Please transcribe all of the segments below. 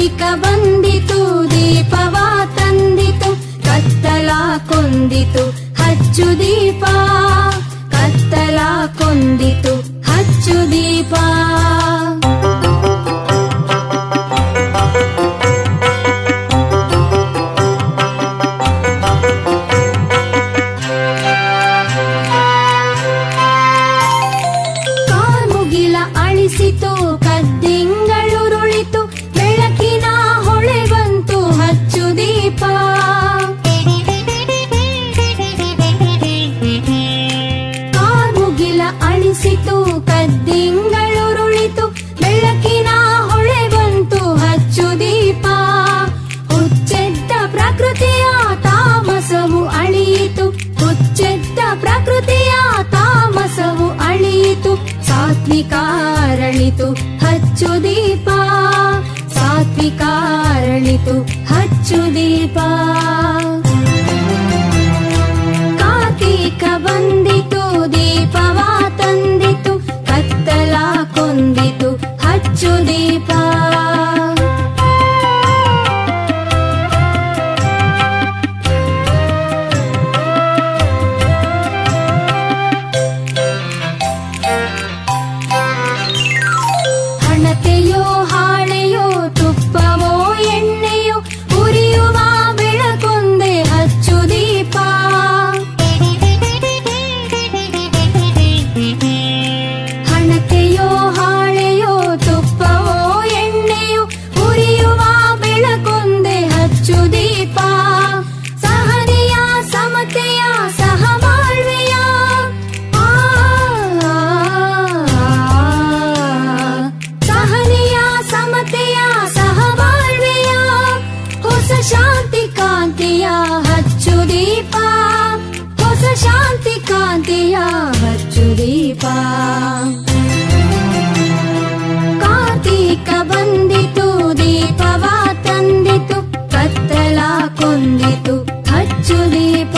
ಕಾರ್ತೀಕ ಬಂದಿತು ದೀಪವ ತಂದಿತು ಕತ್ತಲ ಕೊಂದಿತು ಹಚ್ಚು ದೀಪ ಕತ್ತಲ ಕೊಂದಿತು ಹಚ್ಚು ದೀಪ ಕಾರ್ಮುಗಿಲ ಅಳಿಸಿತು ಕದ್ದಿಂಗಳುರುಳಿತು ಬೆಳಕಿನ ಹೊಳೆ ಬಂತು ಹಚ್ಚು ದೀಪ ಕಾರ್ಮುಗಿಲ ಅಳಿಸಿತು ಕದ್ದಿಂಗಳುರುಳಿತು ಬೆಳಕಿನ ಹೊಳೆ ಬಂತು ಹಚ್ಚು ದೀಪ ಹುಚ್ಚೆದ್ದ ಪ್ರಕೃತಿಯ ತಾಮಸವು ಅಳಿಯಿತು ಹುಚ್ಚೆದ್ದ ಪ್ರಕೃತಿಯ ತಾಮಸವು ಅಳಿಯಿತು ಸಾತ್ವಿಕಾರಳಿತು ಹಚ್ಚು ದೀಪ ಸಾತ್ವಿಕಾರಳಿತು ಹಚ್ಚು ದೀಪ ಕಾರ್ತೀಕ ಬಂದಿತು ದೀಪವ ತಂದಿತು ಕತ್ತಲ ಕೊಂದಿತು ಹಚ್ಚು ದೀಪ ಹಣತೆಯೋ ಹಾಳೆಯೋ ತುಪ್ಪವೋ ಎಣ್ಣೆಯೋ ಉರಿಯುವ ಬೆಳಕೊಂದೆ ಹಚ್ಚು ದೀಪ ಹಣತೆಯೋ ಹಾಳೆಯೋ ತುಪ್ಪವೋ ಎಣ್ಣೆಯೋ ಉರಿಯುವ ಬೆಳಕೊಂದೆ ಹಚ್ಚು ದೀಪ ಸಹನೆಯ ಸಮತೆಯ ಸಹಬಾಳ್ವೆಯ ಆ, ಸಹನೆಯ ಸಮತೆಯ ಸಹಬಾಳ್ವೆಯ ಹೊಸ ಶಾಂತಿ ಕಾಂತಿಯ ಹಚ್ಚು ದೀಪ ಹೊಸ ಶಾಂತಿ ಕಾಂತಿಯ ಹಚ್ಚು ದೀಪ ಕಾರ್ತೀಕ ಬಂದಿತು ದೀಪವ ತಂದಿತು ಕತ್ತಲ ಕೊಂದಿತು ಹಚ್ಚು ದೀಪ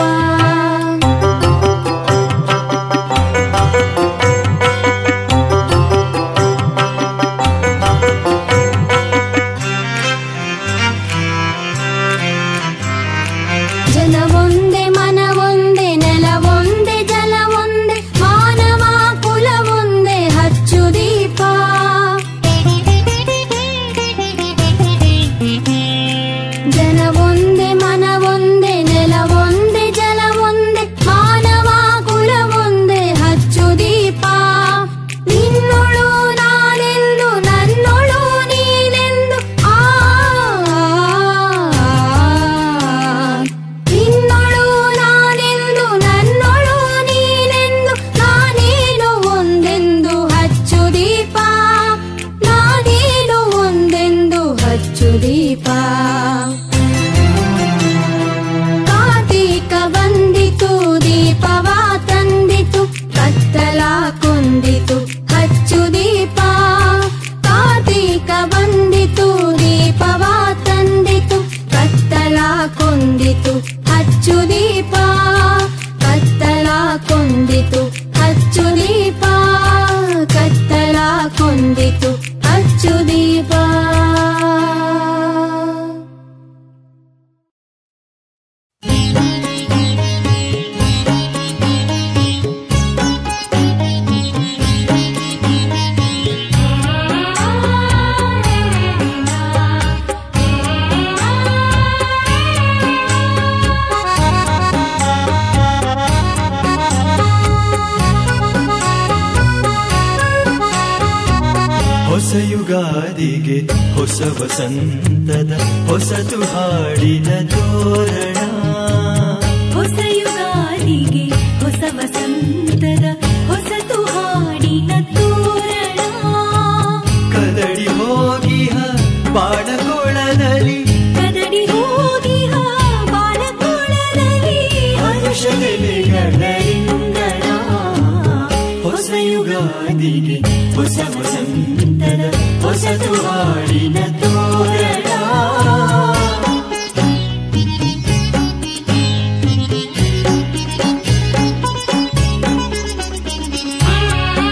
ಜನವೊಂದೆ ಮನವೊಂದೆ ನೆಲವೊಂದೆ ಜಲವೊಂದೆ ಮಾನವ ಕುಲವೊಂದೆ ಹಚ್ಚು ದೀಪ ಜನವೊಂದೆ ಮನವೊಂದೆ ನೆಲವೊಂದೆ ಜಲವೊಂದೆ ಮಾನವ ಕುಲವೊಂದೆ ಹಚ್ಚು ದೀಪ ನಿನ್ನೊಳು ನಾನೆಂದು ನನ್ನೊಳು ನೀನೆಂದು ಆ ನಿನ್ನೊಳು ನಾನೆಂದು ನನ್ನೊಳು ನೀನೆಂದು ನಾನೇನು ಒಂದೆಂದು ಹಚ್ಚು ದೀಪ ನಾನೇನು ಒಂದೆಂದು ಹಚ್ಚು ದೀಪ ಕಾರ್ತೀಕ ಬಂದಿತು ದೀಪವ ತಂದಿತು ಕತ್ತಲ ಕೊಂದಿತು ಹಚ್ಚು ದೀಪ ಕಾರ್ತೀಕ ಬಂದಿತು ದೀಪವ ತಂದಿತು ಕತ್ತಲ ಕೊಂದಿತು ಹಚ್ಚು ದೀಪ ಕತ್ತಲ ಕೊಂದಿತು ಹಚ್ಚು ದೀಪ ಕತ್ತಲ ಕೊಂದಿತು ಹಚ್ಚು ದೀಪ ಹೊಸ ಯುಗಾದಿಗೆ ಹೊಸ ವಸಂತದ ಹೊಸತು ಹಾಡಿನ ತೋರಣ ಹೊಸ ಯುಗಾದಿಗೆ ಹೊಸ ವಸಂತದ ಹೊಸತು ಹಾಡಿನ ತೋರಣ ಕದಡಿ ಹೋಗಿಹ ಬಾಣಕೋಳದಲ್ಲಿ ಕದಡಿ ಹೋಗಿಹ ಬಾಳಕೋಳದಲ್ಲಿ ಹರುಷ ನೆಲೆಗಳಿಂದಣ ಹೊಸ ಯುಗಾದಿಗೆ ಹೊಸ ವಸಂತದ ಹೊಸತು ಹಾಡಿನ ತೋರಣ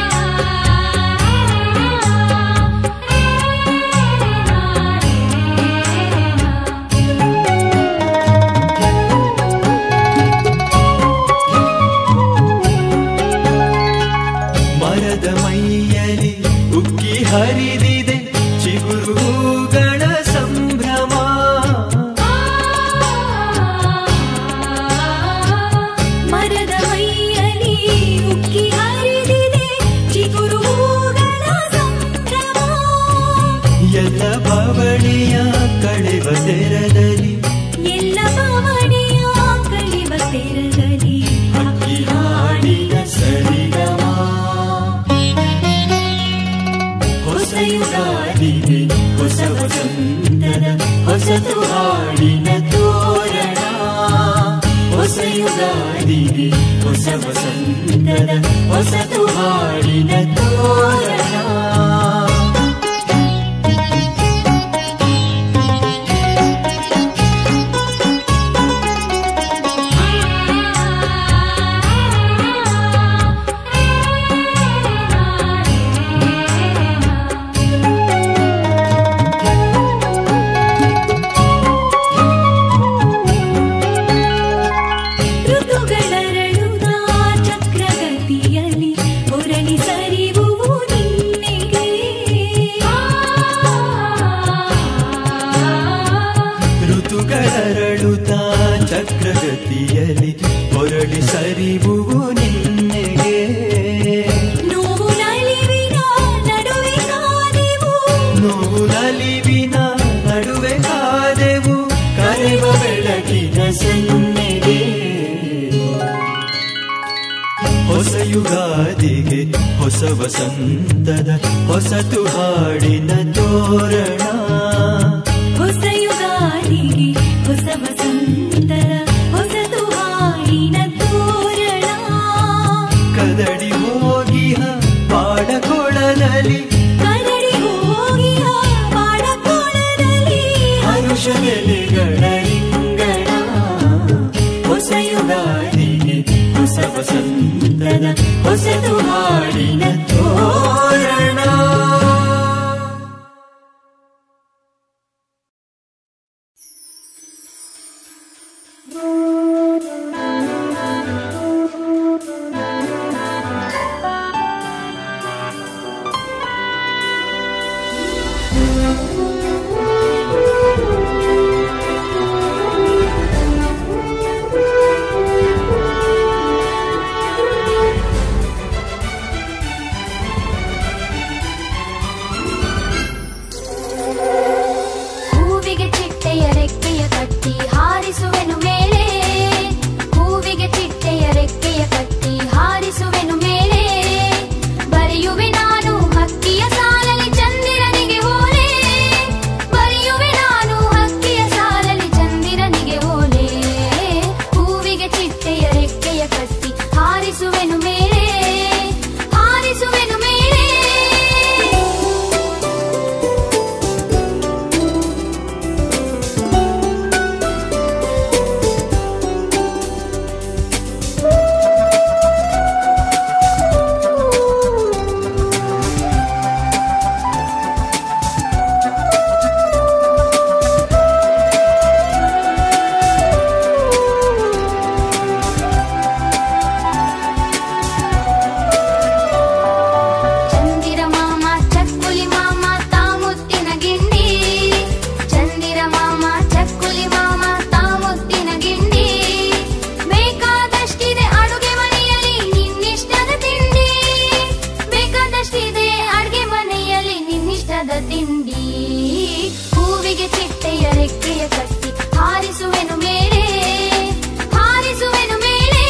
ಆ ಎಲ್ಲ ಬವಣೆಯ ಕಳೆವ ತೆರದಲ್ಲಿ ಎಲ್ಲ ಬಾವಣಿಯ ಕಳಿವ ತೆರಗಲಿ ಹಕ್ಕಿ ಹಾಡಿನ ಸರಿಗಮ ಹೊಸ ಯುಗಾದಿಗೆ ಹೊಸ ವಸಂತದ ಹೊಸತು ಹಾಡಿನ ತೋರಣ ಹೊಸ ಯುಗಾದಿಗೆ ಹೊಸ ವಸಂತದ ಹೊಸತು ಹಾಡಿನ ತೋರಣ ಋತುಗಳರಳುತ್ತ ಚಕ್ರಗತಿಯಲ್ಲಿ ಹೊರಳಿ ಸರಿವುವು ನಿನ್ನೆಗೆ ಋತುಗಳರಳುತ್ತ ಚಕ್ರಗತಿಯಲ್ಲಿ ಹೊರಳಿ ಸರಿವುವು ನಿನ್ನೆಗೆ ನೋವು ನಲಿವಿನ ನಡುವೆ ಕಾದೆವು ನೋವು ನಲಿವಿನ ನಡುವೆ ಕಾದೆವು ಕರೆವ ಬೆಳಕಿನ ಸನ್ನೆಗೆ ಹೊಸ ಯುಗಾದಿಗೆ ಹೊಸ ವಸಂತದ ಹೊಸತು ಹಾಡಿನ ತೋರಣ ಹೊಸ ಯುಗಾದಿಗೆ ಹೊಸ ವಸಂತರ ಹೊಸತು ಹಾಡಿನ ತೋರಣ ಕದಡಿ ಹೋಗಿಹ ಪಾಡಕೊಳಲಲಿ ಕರಡಿ ಹೋಗಿಯ ಪಾಡಕೋಣದಲ್ಲಿ ಹರುಷನೆಲೆಗಳ ರಿಂಗಣ ಹೊಸ ಯುಗಾದಿಗೆ ಹೊಸ ವಸಂತದ ಹೊಸತು ಹಾಡಿನ ತೋರಣ ಹೂವಿಗೆ ಚಿಟ್ಟೆಯ ರೆಕ್ಕೆಯ ಕಟ್ಟಿ ಹಾರಿಸುವೆನು ಮೇಲೆ ಹೂವಿಗೆ ಚಿಟ್ಟೆಯ ರೆಕ್ಕೆಯ ಕಟ್ಟಿ ಹಾರಿಸುವೆನು ಮೇಲೆ ಬರೆಯುವೆ ನಾನು ಹಕ್ಕಿಯ ಸಾಲಲಿ ಚಂದಿರನಿಗೆ ಓಲೆ ಬರೆಯುವೆ ನಾನು ಹಕ್ಕಿಯ ಸಾಲಲಿ ಚಂದಿರನಿಗೆ ಓಲೆ ಹೂವಿಗೆ ಚಿಟ್ಟೆಯ ರೆಕ್ಕೆಯ ಕಟ್ಟಿ ಹಾರಿಸುವೆನು ಮೇಲೆ ಹಾರಿಸುವೆನು ಮೇಲೆ ಚಂದಿರ ಮಾಮ ಚಕ್ಕುಲಿ ಮಾಮ ತಾಮುತ್ತಿನ ಗಿಂಡಿ ಚಂದಿರ ಮಾಮ ಚಕ್ಕುಲಿ ಮಾಮ ತಾಮುತ್ತಿನ ಗಿಂಡಿ ಬೇಕಾದಷ್ಟಿದೆ ಅಡುಗೆ ಮನೆಯಲ್ಲಿ ನಿನ್ನಿಷ್ಟದ ತಿಂಡಿ ಬೇಕಾದಷ್ಟಿದೆ ಅಡುಗೆ ಮನೆಯಲ್ಲಿ ನಿನ್ನಿಷ್ಟದ ತಿಂಡಿ ಹೂವಿಗೆ ಚಿಟ್ಟೆಯ ರೆಕ್ಕೆಯ ಕಟ್ಟಿ ಹಾರಿಸುವೆನು ಮೇಲೆ ಹಾರಿಸುವೆನು ಮೇಲೆ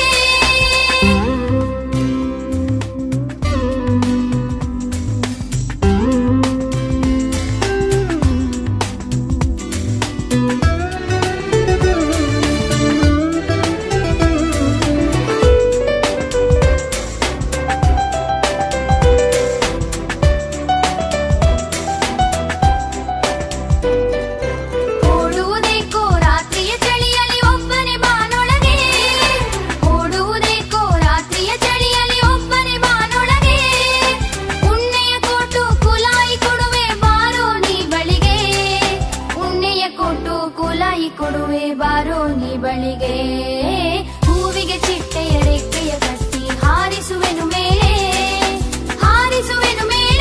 ಓಡುವುದೇಕೋ ರಾತ್ರಿಯ ಚಳಿಯಲ್ಲಿ ಒಬ್ಬನೇ ಬಾನೊಳಗೆ ಓಡುವುದೇಕೋ ರಾತ್ರಿಯ ಚಳಿಯಲ್ಲಿ ಒಬ್ಬನೇ ಬಾನೊಳಗೆ ಉಣ್ಣೆಯ ಕೋಟು ಕುಲಾಯಿ ಕೊಡುವೆ ಬಾರೋ ನೀ ಬಳಿಗೆ ಉಣ್ಣೆಯ ಕೋಟು ಕುಲಾಯಿ ಕೊಡುವೆ ಬಾರೋ ನೀ ಬಳಿಗೆ ಹೂವಿಗೆ ಚಿಟ್ಟೆಯ ರೆಕ್ಕೆಯ ಕಟ್ಟಿ ಹಾರಿಸುವೆನು ಮೇಲೆ ಹಾರಿಸುವೆನು ಮೇಲೆ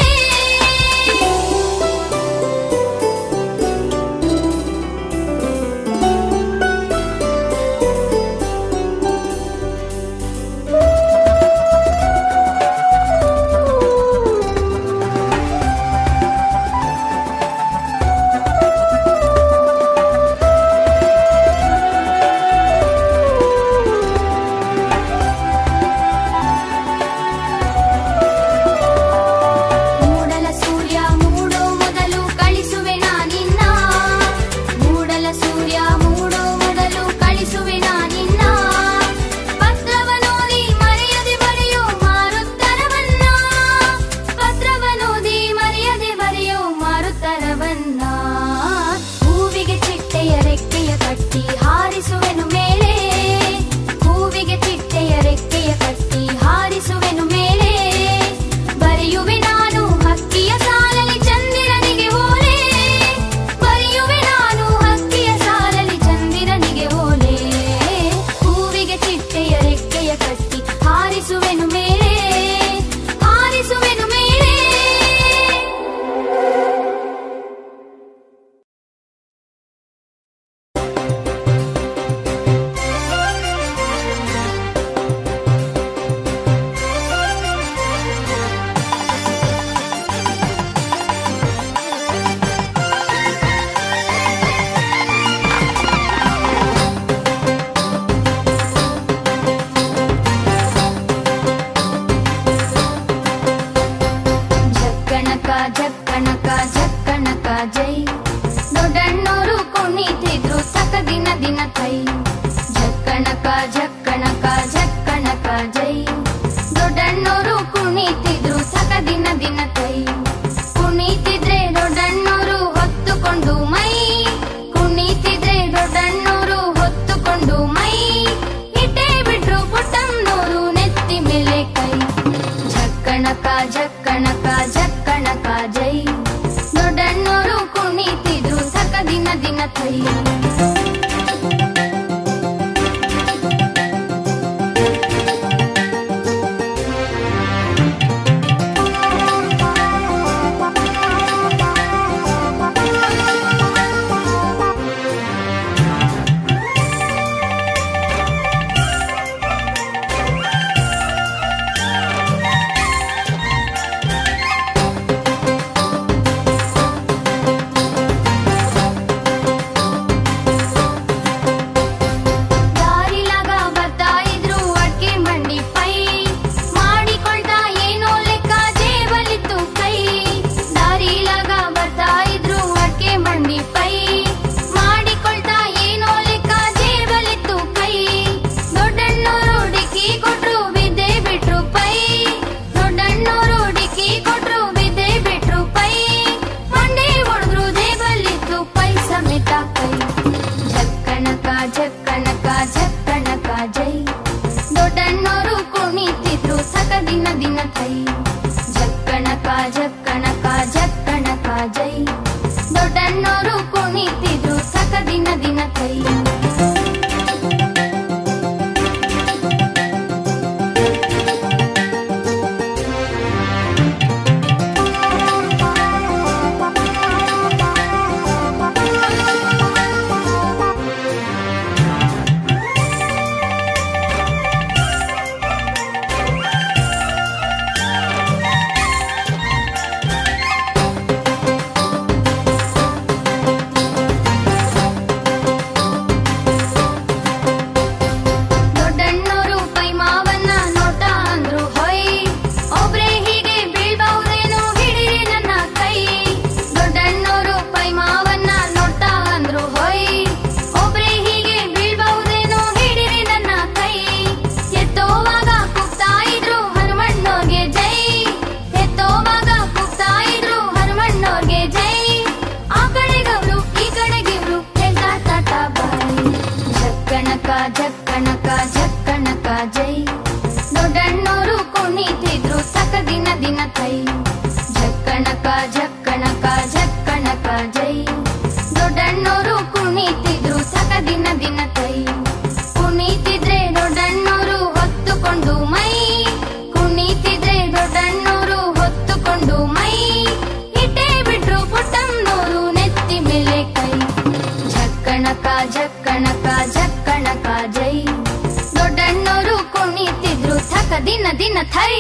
ದಿನ ದಿನ ಥೈ ಝಕ್ಕಣಕ ಝಕ್ಕಣಕ ಝಕ್ಕಣಕ ಜೈ ದೊಡ್ಡಣ್ಣೋರು ಕುಣಿತಿದ್ರು ಸಕ ದಿನ ದಿನ ಥೈ ಕುಣಿತಿದ್ರೆ ದೊಡ್ಡಣ್ಣೋರು ಹೊತ್ತುಕೊಂಡು ಮೈ ಕುಣಿತಿದ್ರೆ ದೊಡ್ಡಣ್ಣೋರು ಹೊತ್ತುಕೊಂಡು ಮೈ ಇಟ್ಟೇ ಬಿಟ್ರು ಪುಟ್ಟಮ್ಮನೋರು ನೆತ್ತಿ ಮೇಲೆ ಕೈ ಝಕ್ಕಣಕ ಝಕ್ಕಣಕ ಝಕ್ಕಣಕ ಜೈ ದೊಡ್ಡಣ್ಣೋರು ಕುಣಿತಿದ್ರು ಸಕ ದಿನ ದಿನ ಥೈ ದಾರಿಲಾಗ ಬರ್ತಾ ಇದ್ರು ಅಡ್ಕೆ ಮಂಡಿ ಪೈ ಮಾಡಿಕೊಳ್ತಾ ಏನೋ ಲೆಕ್ಕ ಜೇಬಲಿತ್ತು ಕೈ ದಾರಿಲಾಗ ಬರ್ತಾ ಇದ್ರು ಅಡ್ಕೆ ಮಂಡಿ ಪೈ ಮಾಡಿಕೊಳ್ತಾ ಏನೋ ಲೆಕ್ಕ ಜೇಬಲಿತ್ತು ಕೈ ದೊಡ್ಡಣ್ಣೋರು ಡಿಕ್ಕಿ ಕೊಟ್ರು ಬಿದ್ದೆ ಬಿಟ್ರು ಪೈ ದೊಡ್ಡಣ್ಣೋರು ಡಿಕ್ಕಿ ಕೊಟ್ರು ಬಿದ್ದೆ ಬಿಟ್ರು ಪೈ ಮಂಡೆ ಹೊಡೆದ್ರು ಜೇಬಲಿತ್ತು ಪೈ ಸಮೇತ ಕೈ ಝಕ್ಕಣಕ ಝಕ್ಕಣಕ ಝಕ್ಕಣಕ ಜೈ ದೊಡ್ಡಣ್ಣೋರು ಕುಣಿತಿದ್ರು ಸಕ ದಿನ ದಿನ ಥೈ ಝಕ್ಕಣಕ ಝಕ್ಕಣಕ ಝಕ್ಕಣಕ ಜೈ ದೊಡ್ಡಣ್ಣೋರು ಕುಣಿತಿದ್ರು ಸಕ ದಿನ ದಿನ ಥೈ ದೊಡ್ಡಣ್ಣೋರು ಪೈ ಮಾವನ್ನ ನೋಟ ಅಂದ್ರು ಹೊಯ್ ಒಬ್ರೇ ಹೀಗೆ ಬೀಳ್ಬಹುದೇನೋ ಹಿಡಿರಿ ನನ್ನ ಕೈ ದೊಡ್ಡಣ್ಣೋರು ಪೈ ಮಾವನ್ನ ನೋಟ ಅಂದ್ರು ಹೊಯ್ ಒಬ್ರೇ ಹೀಗೆ ಬೀಳ್ಬಹುದೇನೋ ಹಿಡಿರಿ ನನ್ನ ಕೈ ಎತ್ತೋವಾಗ ಕೂಗ್ತಾ ಇದ್ರು ಹನುಮಣ್ಣೋರ್ಗೆ ಜೈ ಎತ್ತೋವಾಗ ಕೂಗ್ತಾ ಇದ್ರು ಹನುಮಣ್ಣೋರ್ಗೆ ಜೈ ಆ ಕಡೆಗವ್ರು ಈ ಕಡೆಗಿವ್ರು ಹೇಳ್ತಾ ಟಾಟಾ ಬಾಯ್ ಝಕ್ಕಣಕ ಝಕ್ಕಣಕ ಝಕ್ಕಣಕ ಜೈ ದೊಡ್ಡಣ್ಣೋರು ಕುಣಿತಿದ್ರು ಸಕ ದಿನ ದಿನ ಥೈ ಝಕ್ಕಣಕ ಝಕ್ಕಣಕ ಝಕ್ಕಣಕ ಜೈ ದೊಡ್ಡಣ್ಣೋರು ಕುಣಿತಿದ್ರು ಸಕ ದಿನ ದಿನ ಥೈ ಕುಣಿತಿದ್ರೆ ದೊಡ್ಡಣ್ಣೋರು ಹೊತ್ತುಕೊಂಡು ಮೈ ಕುಣಿತಿದ್ರೆ ದೊಡ್ಡಣ್ಣೋರು ಹೊತ್ತುಕೊಂಡು ಮೈ ಇಟ್ಟೇ ಬಿಟ್ರು ಪುಟ್ಟಮ್ಮನೋರು ನೆತ್ತಿ ಮೇಲೆ ಕೈ ಝಕ್ಕಣಕ ಝಕ್ಕಣಕ ಝಕ್ಕಣಕ ಜೈ ದೊಡ್ಡಣ್ಣೋರು ಕುಣಿತಿದ್ರು ಥಕ ದಿನ ದಿನ ಥೈ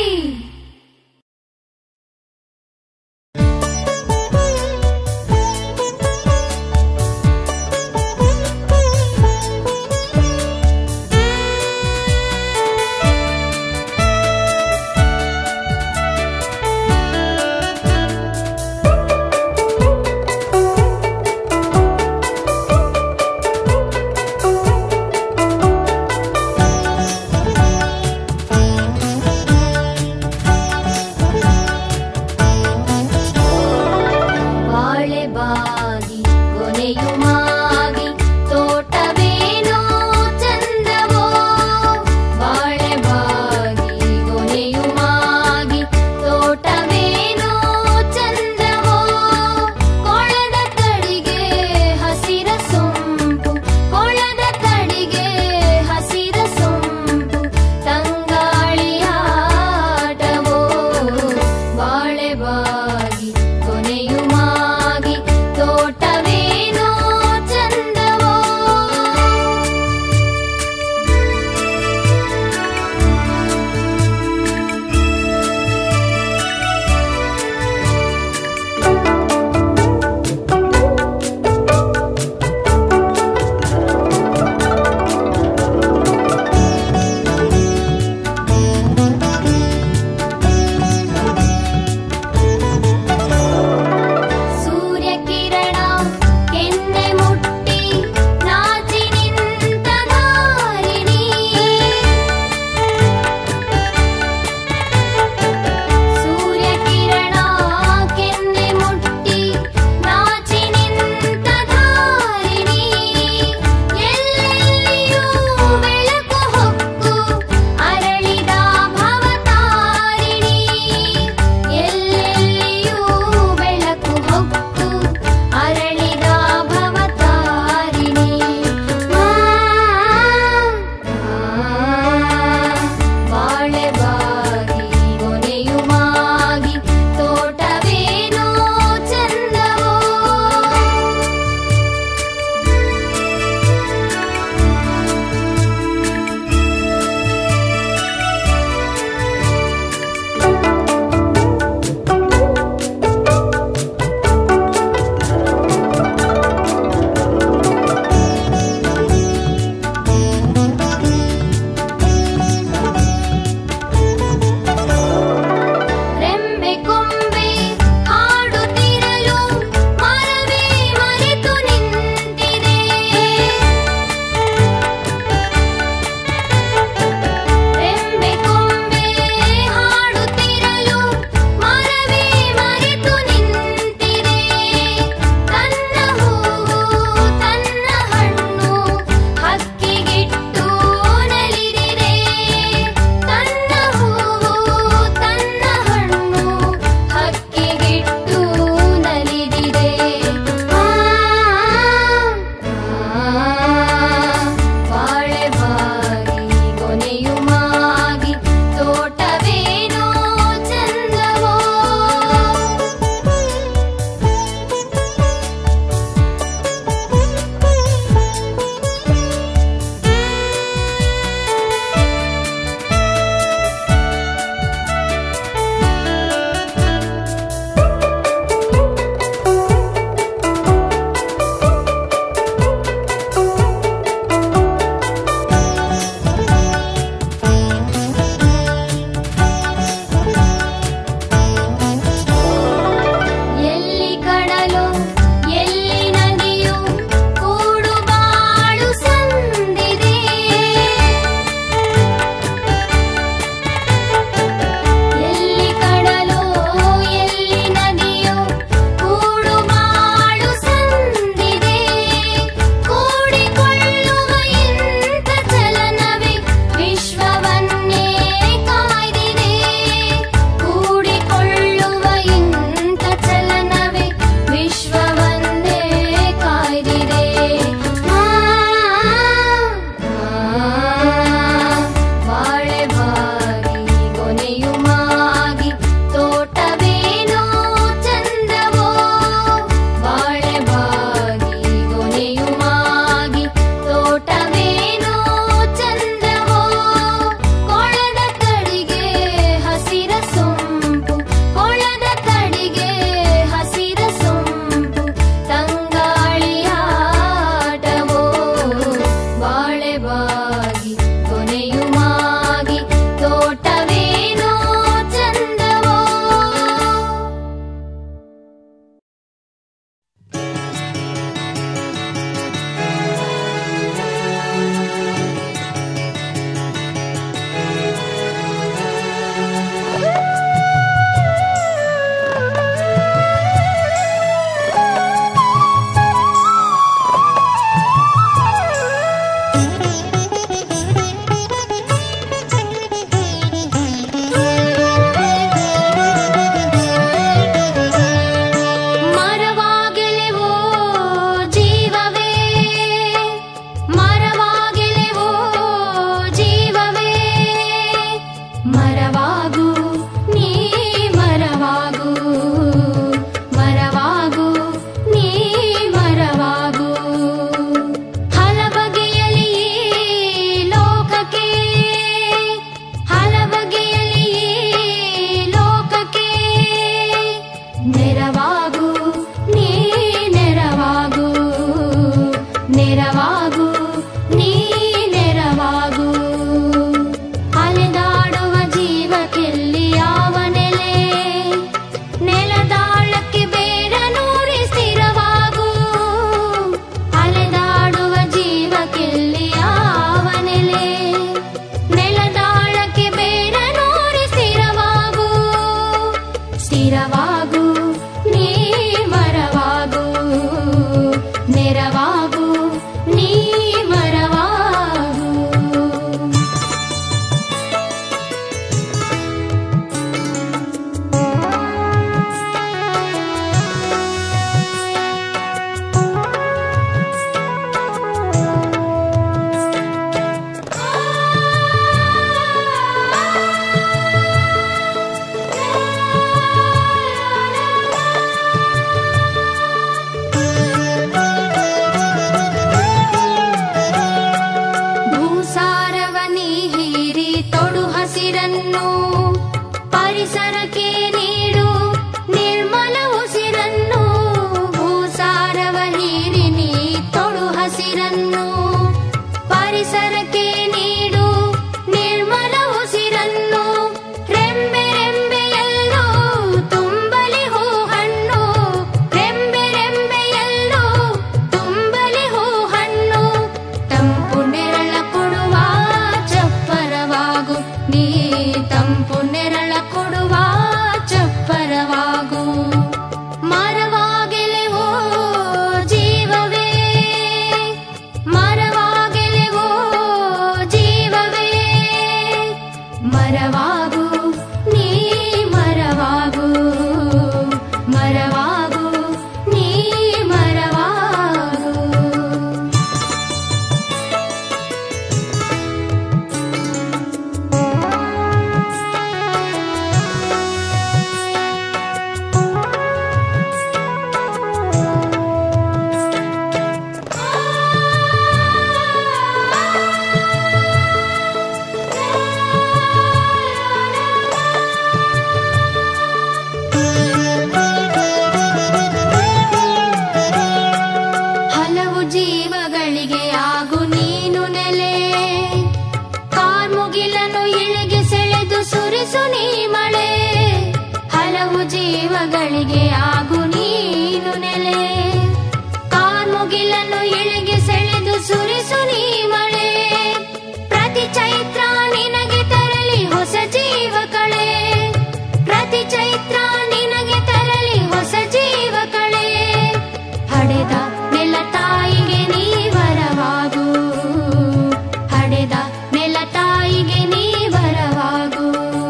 ಹಲವು ಜೀವಗಳಿಗೆ ಆಗು ನೀನು ನೆಲೆ ಕಾರ್ಮುಗಿಲನ್ನು ಇಳಿಗೆ ಸೆಳೆದು ಸುರಿಸು ನೀ ಮಳೆ ಹಲವು ಜೀವಗಳಿಗೆ ಆಗು ನೀನು ನೆಲೆ ಕಾರ್ಮುಗಿಲನ್ನು ಇಳಿಗೆ ಸೆಳೆದು ಸುರಿಸು ನೀ ಮಳೆ ಪ್ರತಿ ಚೈತ್ರ ನಿನಗೆ ತರಲಿ ಹೊಸ ಜೀವ ಕಳೆ ಪ್ರತಿ ಚೈತ್ರ ನಿನಗೆ ತರಲಿ ಹೊಸ ಜೀವ ಕಳೆ ಹಡೆದ ನೆಲ ತಾಯಿಗೆ ನೀ ವರವಾಗು ಹಡೆದ ನೆಲ ತಾಯಿಗೆ ನೀ ವರವಾಗು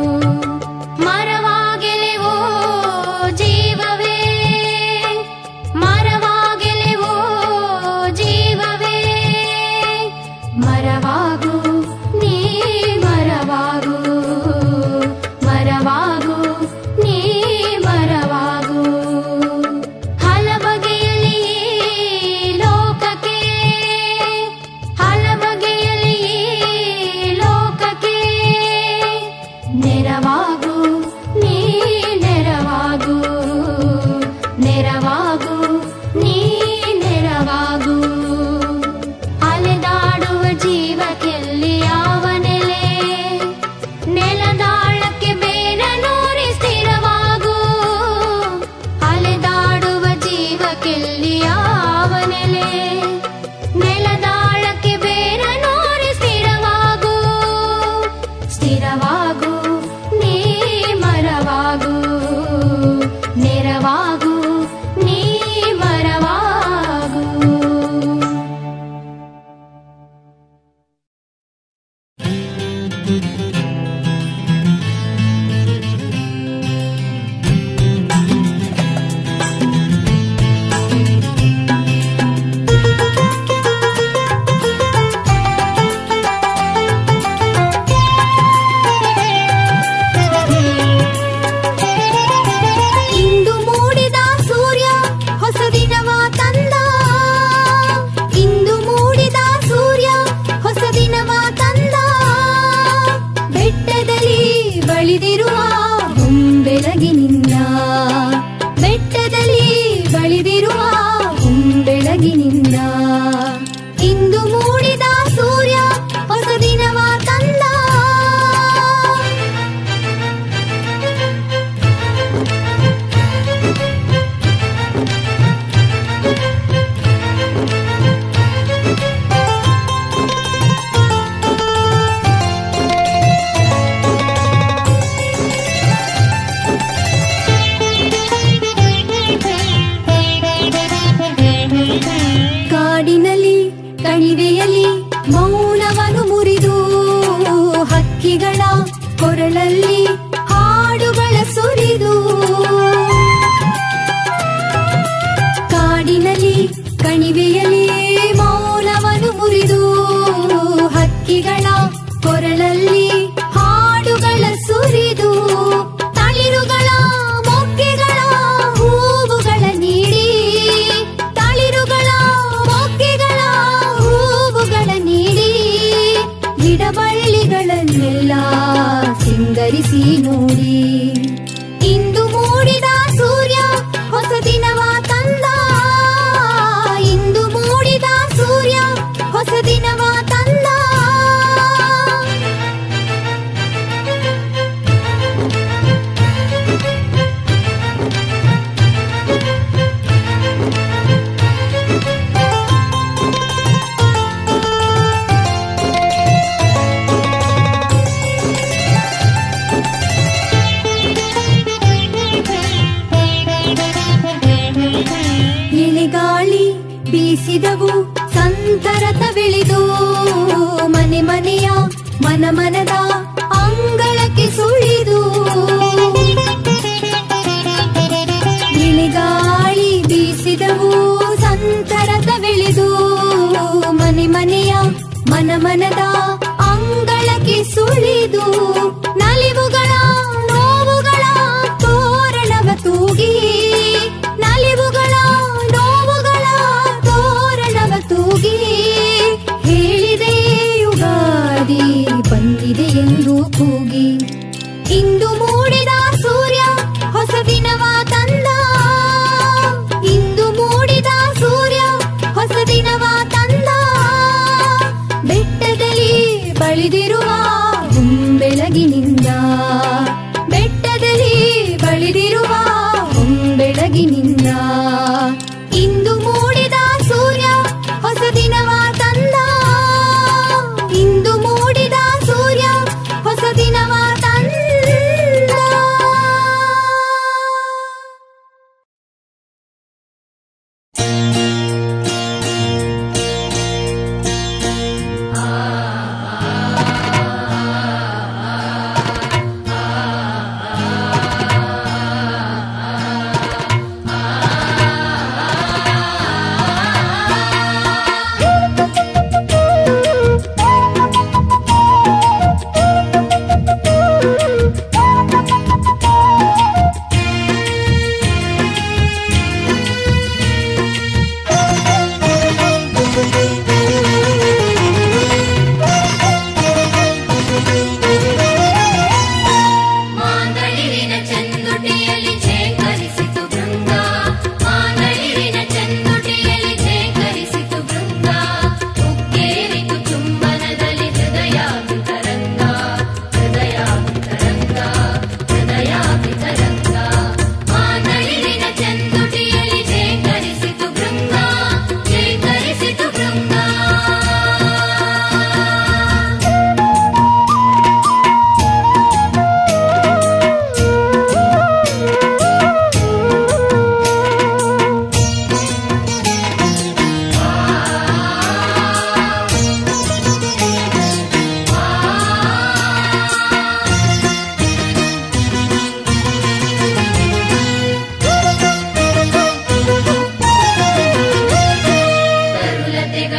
ಮರವಾಗೆಲೆವೋ ಜೀವವೇ ಮರವಾಗೆಲೆವೋ ಜೀವವೇ ಮರವಾಗು ನೀ ಮರವಾಗು ಮರವಾಗು ನೀ ಮರವಾಗು ಹಲಬಗೆಯಲ್ಲಿ ಈ ಲೋಕಕ್ಕೆ ಹಲಬಗೆಯಲ್ಲಿ ಈ ಲೋಕಕ್ಕೆ ನೆರವಾಗು ನೀ ನೆರವಾಗು ನೆರವಾಗು ನೀ ನೆರವಾಗು ಅಲೆದಾಡುವ ಜೀವಕ್ಕೆಲ್ಲಿ ಯಾವ ನೆಲೆ ನೆಲದಾಳಕ್ಕೆ ಬೇರ ನೂರಿ ಸ್ಥಿರವಾಗು ಅಲೆದಾಡುವ ಜೀವಕ್ಕೆಲ್ಲಿ ಯಾವ ನೆಲೆ ನೆಲದಾಳಕ್ಕೆ ಬೇರ ನೂರಿ ಸ್ಥಿರವಾಗು ಸ್ಥಿರವಾಗು ನೀ ಮರವಾಗು ನೆರವಾಗು ನೀ ಮರವಾಗು ಇಂದು ಮೂಡಿದ ಸೂರ್ಯ ಹೊಸ ದಿನವ ತಂದ ಇಂದು ಮೂಡಿದ ಸೂರ್ಯ ಹೊಸ ದಿನವ ತಂದ ಬೆಟ್ಟದಲ್ಲಿ ಬಳಿದಿರುವ ಬೆಳಗಿನಿಂದ ಬೆಟ್ಟದಲ್ಲಿ ಬಳಿದಿರುವ ಬೆಳಗಿನಿಂದ ಇಂದು ಮೂಡಿದ ಸೂರ್ಯ ಹೊಸ ದಿನವ ತಂದ ಕಾಡಿನಲ್ಲಿ ಕಣಿವೆಯಲ್ಲಿ ಮೌನವನ್ನು ಮುರಿದು ಹಕ್ಕಿಗಳ ಕೊರಳಲ್ಲಿ ಹಾಡುಗಳ ಸುರಿದು ಕಾಡಿನಲ್ಲಿ ಕಣಿವೆಯಲ್ಲಿ ಮೌನವನ್ನು ಮುರಿದು ಹಕ್ಕಿಗಳ ಕೊರಳಲ್ಲಿ ಹಾಡುಗಳ ಸುರಿದು ತಳಿರುಗಳ ಮೊಗ್ಗೆಗಳ ಹೂವುಗಳ ನೀಡಿ ತಳಿರುಗಳ ಮೊಗ್ಗೆಗಳ ಹೂವುಗಳ ನೀಡಿ ಗಿಡಬಳ್ಳಿಗಳನ್ನೆಲ್ಲ ಸಿಂಗರಿಸಿ ನೋಡಿ ಇಂದು ಮೂಡಿದ ಸೂರ್ಯ ಹೊಸ ದಿನವ ತಂದ ಇಂದು ಮೂಡಿದ ಸೂರ್ಯ ಹೊಸ ದಿನವ ತಂದ ಎಲೆಗಾಳಿ ಬೀಸಿದವು ಸಂತರತ ಬೆಳೆದು ಮನೆ ಮನೆಯ ಮನ ಮನದ ಅಂಗಳಕ್ಕೆ ಸುಳಿದು ಎಲೆಗಾಳಿ ಬೀಸಿದವು ಸಂತರತ ಬೆಳೆದು ಮನೆ ಮನೆಯ ಮನ ಮನದ ಅಂಗಳಕ್ಕೆ ಸುಳಿದು ನಲಿವುಗಳ ನೋವುಗಳ ತೋರಣವ ತೂಗಿ ನಲಿವುಗಳ ನೋವುಗಳ ತೋರಣವ ತೂಗಿ ಹೇಳಿದೆ ಯುಗಾದಿ ಬಂದಿದೆ ಎಂದು ಕೂಗಿ ಇಂದು ಮೂಡಿದ ಸೂರ್ಯ ಹೊಸ ದಿನವ ತಂದ ಇಂದು ಮೂಡಿದ ಸೂರ್ಯ ಹೊಸ ದಿನವ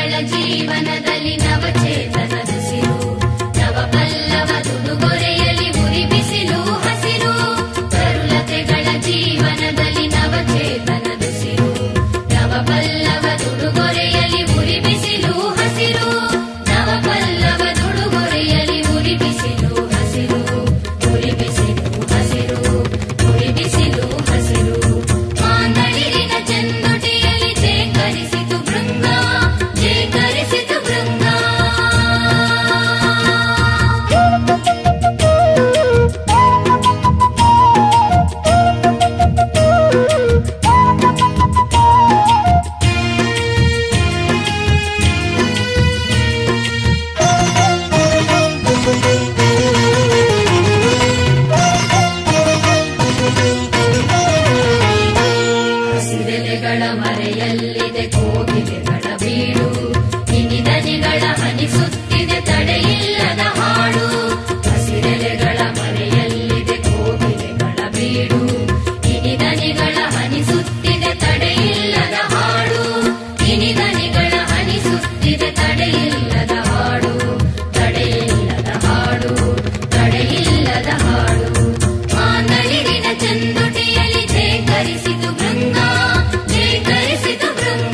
ತರುಲತೆಗಳ ಜೀವನದಲ್ಲಿ ನವಚೇತನದುಸಿರು ನವ ಪಲ್ಲವ ತುಡುಗೊರೆಯಲಿ ಉರಿ ಬಿಸಿಲು ಹಸಿರು ತರುಲತೆಗಳ ಜೀವನದಲ್ಲಿ ನವಚೇತನದುಸಿರು ನವ ಪಲ್ಲವ ತುಡುಗೊರೆಯಲಿ ಉರಿ ಬಿಸಿಲು ಹಸಿರು ನವ ಪಲ್ಲವ ತುಡುಗೊರೆಯಲಿ ಉರಿ ಬಿಸಿಲು ಹಸಿರು ಉರಿ ಬಿಸಿಲು ಹಸಿರು ಉರಿ ಬಿಸಿಲು ಹಸಿರು ಮಾಂದಳಿರಿನ ಚೆಂದುಟಿಯಲ್ಲಿ ಜೇಕರಿಸಿತು ಬೃಂದ ಜೇಕರಿಸಿತು ಬೃಂದ ಹಸಿರೆಲೆಗಳ ಮರೆಯಲ್ಲಿದೆ ಕೋಗಿಲೆಗಳ ಬೀಡು ಇನಿದನಿಗಳ ಹನಿಸುತ್ತಿದೆ ತಡೆಯಿಲ್ಲದ ಹಾಡು ಹಸಿರೆಲೆಗಳ ಮರೆಯಲ್ಲಿದೆ ಕೋಗಿಲೆಗಳ ಬೀಡು ಇನಿದನಿಗಳ ಹನಿಸುತ್ತಿದೆ ತಡೆಯಿಲ್ಲದ ಹಾಡು ಇನಿದನಿಗಳ ಹನಿಸುತ್ತಿದೆ ತಡೆಯಿಲ್ಲದ ಹಾಡು ತಡೆಯಿಲ್ಲದ ಹಾಡು ತಡೆಯಿಲ್ಲದ ಹಾಡು ಮಾನಳಿರಿನ ಚಂದುಟಿಯಲ್ಲಿ ಜೇಕರಿಸಿತು ಬೃಂದ ಜೇಕರಿಸಿತು ಬೃಂದ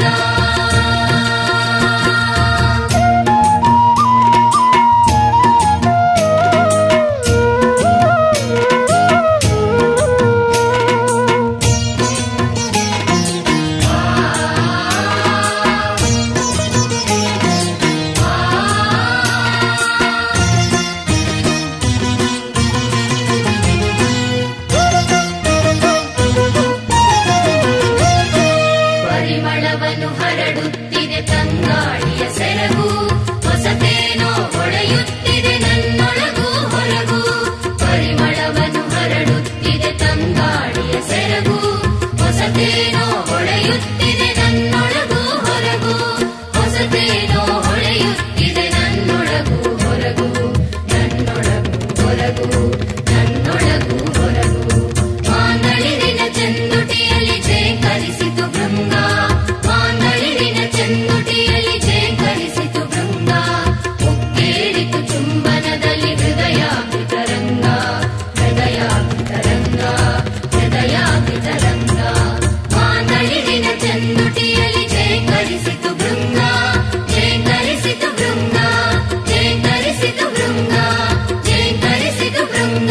ಪರಿಮಳವನ್ನು ಹರಡುತ್ತಿದೆ ತಂಗಾಳಿಯ ಸೆರಗು ಹೊಸತೇನೋ ಹೊಳೆಯುತ್ತಿದೆ ನನ್ನೊಳಗೂ ಹೊರಗು ಪರಿಮಳವನ್ನು ಹರಡುತ್ತಿದೆ ತಂಗಾಳಿಯ ಸೆರಗು ಹೊಸತೇನೋ ಹೊಳೆಯುತ್ತಿದೆ ನನ್ನೊಳಗೂ ಹೊರಗು ಹೊಸತೇನೋ ಹೊಳೆಯುತ್ತಿದೆ ನನ್ನೊಳಗೂ ಹೊರಗು ನನ್ನೊಳಗೂ ಹೊರಗು ನನ್ನೊಳಗೂ ಹೊರಗು ಮಾಂದಳಿರಿನ ಚೆಂದುಟಿಯಲ್ಲಿ ಜೇಕರಿಸಿತು ಬೃಂದ ಮಾಂದಳಿರಿನ ಚೆಂದುಟಿಯಲ್ಲಿ ಜೇಕರಿಸಿತು ಬೃಂದ ಉಕ್ಕೇರಿತು ಚುಂಬನದಲ್ಲಿ ಹೃದಯ ತರಂಗ ಹೃದಯ ತರಂಗ ಹೃದಯ ತರಂಗ ಮಾಂದಳಿರಿನ ಚೆಂದುಟಿಯಲ್ಲಿ ಜೇಕರಿಸಿತು ಬೃಂದ ಜೇಕರಿಸಿತು ಬೃಂದ ಜೇಕರಿಸಿತು ಬೃಂದ ಜೇಕರಿಸಿತು ಬೃಂದ